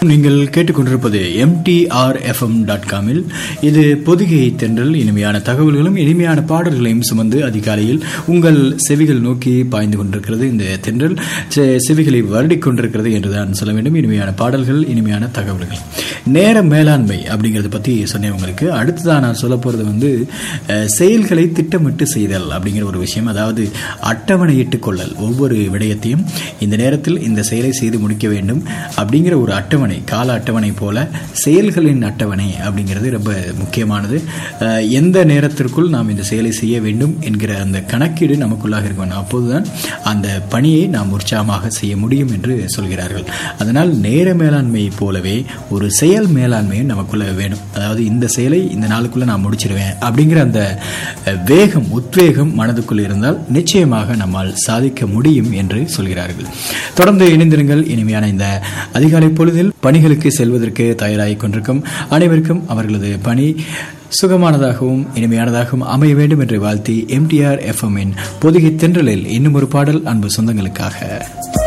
நீங்கள் கேட்டுக்கொண்டிருப்பது MTR FM dot காமில் இது பொதிகை தென்றல் இனிமையான தகவல்களும் இனிமையான பாடல்களையும் சுமந்து அதிகாலையில் உங்கள் செவிகள் நோக்கி பாய்ந்து கொண்டிருக்கிறது இந்த தென்றல் செ- செவிகளை வருடிக் கொண்டிருக்கிறது என்றுதான் சொல்ல வேண்டும் இனிமையான பாடல்கள் இனிமையான தகவல்கள் நேர மேலாண்மை அப்படிங்கறத பத்தி சொன்னேன் உங்களுக்கு அடுத்ததான் நான் சொல்ல போறது வந்து அஹ், செயல்களை திட்டமிட்டு செய்தல் அப்படிங்கிற ஒரு விஷயம் அதாவது அட்டவணையிட்டுக் கொள்ளல் ஒவ்வொரு விடயத்தையும் இந்த நேரத்தில் இந்த செயலை செய்து முடிக்க வேண்டும் அப்படிங்கிற ஒரு அட்டவணை கால அட்டவணை போல செயல்களின் அட்டவணை அப்படிங்கிறது ரொம்ப முக்கியமானது அஹ், எந்த நேரத்திற்குள் நாம் இந்த செயலை செய்ய வேண்டும் என்கிற அந்த கணக்கீடு நமக்குள்ளாக இருக்க வேண்டும் அப்போதுதான் அந்த பணியை நாம் உற்சாகமாக செய்ய முடியும் என்று சொல்கிறார்கள் அதனால் நேர மேலாண்மை போலவே ஒரு செயல் மேலாண்மையும் நமக்குள்ள வேணும் அதாவது இந்த செயலை இந்த நாளுக்குள்ள நான் முடிச்சிடுவேன் அப்படிங்கிற அந்த அஹ், வேகம் உத்வேகம் மனதுக்குள் இருந்தால் நிச்சயமாக நம்மால் சாதிக்க முடியும் என்று சொல்கிறார்கள் தொடர்ந்து இணைந்திருங்கள் இனிமையான இந்த அதிகாலை பொழுதில் பணிகளுக்கு செல்வதற்கு தயாராகிக் கொண்டிருக்கும் அனைவருக்கும் அவர்களது பணி சுகமானதாகவும் இனிமையானதாகவும் அமைய வேண்டும் என்று வாழ்த்தி எம்டிஆர் எஃப்எம்மின் பொதுகை தென்றலில் இன்னும் ஒரு பாடல் அன்பு சொந்தங்களுக்காக